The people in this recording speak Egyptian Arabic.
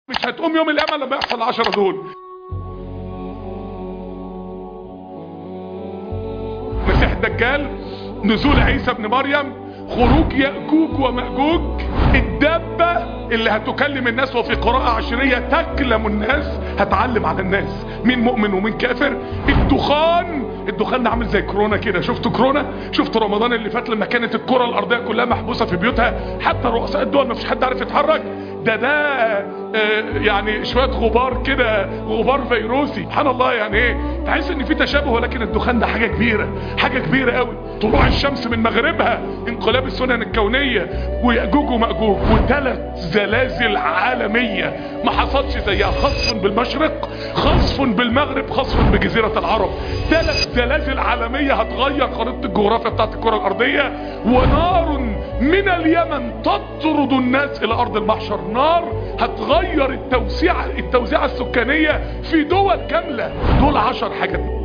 مش هتقوم يوم القيامه لما يحصل العشرة دول مسيح الدجال نزول عيسى ابن مريم خروج يأجوج ومأجوج الدابة اللي هتكلم الناس وفي قراءة عشرية تكلم الناس هتعلم على الناس مين مؤمن ومين كافر الدخان الدخان ده عامل زي كورونا كده شفتوا كورونا شفتوا رمضان اللي فات لما كانت الكرة الارضية كلها محبوسة في بيوتها حتى رؤساء الدول ما فيش حد عارف يتحرك ده ده آه يعني شوية غبار كده غبار فيروسي سبحان الله يعني ايه تحس ان في تشابه ولكن الدخان ده حاجة كبيرة حاجة كبيرة قوي طلوع الشمس من مغربها انقلاب السنن الكونية ويأجوج ومأجوج وثلاث زلازل عالمية ما حصلش زيها خصف بالمشرق خصف بالمغرب خصف بجزيرة العرب ثلاث زلازل عالمية هتغير خريطة الجغرافيا بتاعت الكرة الارضية ونار من اليمن تطرد الناس الى ارض المحشر نار هتغير التوسيع التوزيعة السكانية في دول كاملة دول عشر حاجات